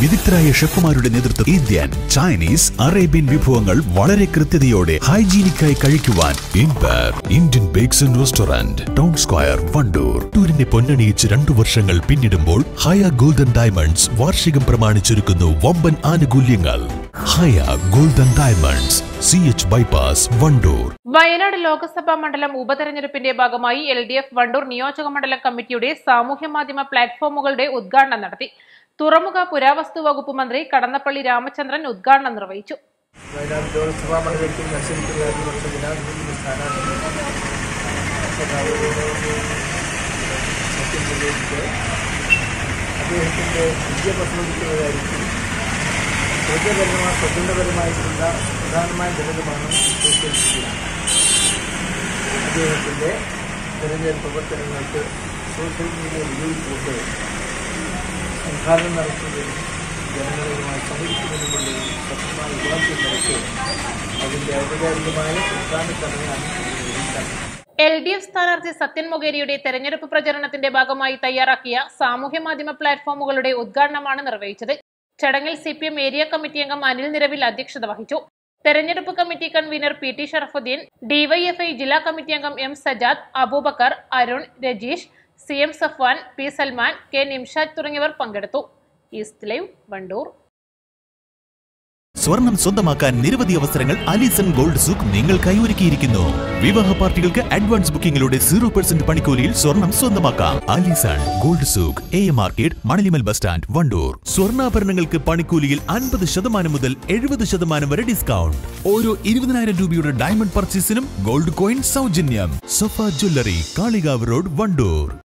വിദഗ്ധരായ ഷെഫുമാരുടെ നേതൃത്വം Indian Chinese Arabian വിഭവങ്ങൾ വളരെ കൃത്യതയോടെ ഹൈജീനിക്കായി കഴിക്കുവാൻ ഇൻപയർ Indian bakes and restaurant town square Wandoor ടൂരിനെ പൊന്നണിയിച്ച് രണ്ടു വർഷങ്ങൾ പിന്നിടുമ്പോൾ ഹയ ഗോൾഡൻ ഡയമണ്ട്സ് വാർഷികം പ്രമാണിച്ചൊരുക്കുന്നു വമ്പൻ ആനുകൂല്യങ്ങൾ Haya golden diamonds C H bypass Wandoor Wayanad Lok Sabha മണ്ഡലം ഉപതെരഞ്ഞെടുപ്പിന്റെ ഭാഗമായി എൽ ഡി എഫ് വണ്ടൂർ നിയോജക മണ്ഡലം കമ്മിറ്റിയുടെ സാമൂഹ്യ മാധ്യമ പ്ലാറ്റ്ഫോമുകളുടെ ഉദ്ഘാടനം നടത്തി തുറമുഖ പുരാവസ്തു വകുപ്പ് മന്ത്രി കടന്നപ്പള്ളി രാമചന്ദ്രൻ ഉദ്ഘാടനം നിർവഹിച്ചു വയനാട് ലോക്സഭാ മണ്ഡലത്തിൽ മത്സരിക്കുന്ന ഇടതുപക്ഷ ജനാധിപത്യ സ്ഥാനാർത്ഥി സഖാവ് സത്യം പ്രചരിച്ച് അദ്ദേഹത്തിൻ്റെ വിജയ പ്രസംഗിക്കുന്ന കാര്യത്തിൽ സ്വതന്ത്രപരമായ സ്വതന്ത്രപരമായിട്ടുള്ള പ്രധാനമായ ഘടകമാണ് സോഷ്യൽ മീഡിയ അദ്ദേഹത്തിൻ്റെ തെരഞ്ഞെടുപ്പ് പ്രവർത്തനങ്ങൾക്ക് സോഷ്യൽ മീഡിയ ഉപയോഗിച്ചുകൊണ്ട് സംഘാടനം നടത്തുകയും ജനങ്ങളുമായി സഹകരിക്കുന്നതിന് കൊണ്ടും ശക്തമായ ഉറപ്പ് നിരക്ക് അതിൻ്റെ ഔപചാരികമായ പ്രധാന ചടങ്ങാണ് ഉണ്ടാക്കുന്നത് എൽ ഡി എഫ് സ്ഥാനാർത്ഥി സത്യൻ മൊകേരിയുടെ തെരഞ്ഞെടുപ്പ് പ്രചരണത്തിന്റെ ഭാഗമായി തയ്യാറാക്കിയ സാമൂഹ്യ മാധ്യമ പ്ലാറ്റ്ഫോമുകളുടെ ഉദ്ഘാടനമാണ് നിർവഹിച്ചത് ചടങ്ങിൽ C P M area committee അംഗം അനിൽ നിരവിൽ അധ്യക്ഷത വഹിച്ചു തെരഞ്ഞെടുപ്പ് committee convener P T Sharafudheen DYFI ജില്ലാ കമ്മിറ്റി അംഗം M Sajad Aboobacker Arun Rajeesh C M Safwan P Salman K Nimshad തുടങ്ങിയവർ പങ്കെടുത്തു ഈസ്റ്റ് ലൈവ് വണ്ടൂർ സ്വർണം സ്വന്തമാക്കാൻ നിരവധി അവസരങ്ങൾ അലിസൺ ഗോൾഡ് സൂക്ക് നിങ്ങൾ കൈയൊരുക്കിയിരിക്കുന്നു വിവാഹ പാർട്ടികൾക്ക് അഡ്വാൻസ് ബുക്കിംഗിലൂടെ സീറോ പെർസെന്റ് പണിക്കൂലിയിൽ സ്വർണം സ്വന്തമാക്കാം Alison gold souk A A market Manalimal bus stand Wandoor സ്വർണ്ണാഭരണങ്ങൾക്ക് പണിക്കൂലിയിൽ അൻപത് ശതമാനം മുതൽ എഴുപത് ശതമാനം വരെ ഡിസ്കൗണ്ട് ഓരോ ഇരുപതിനായിരം രൂപയുടെ ഡയമണ്ട് പർച്ചേസിനും ഗോൾഡ് കോയിൻ സൗജന്യം സഫ ജ്വല്ലറി കാളികാവ് റോഡ് വണ്ടൂർ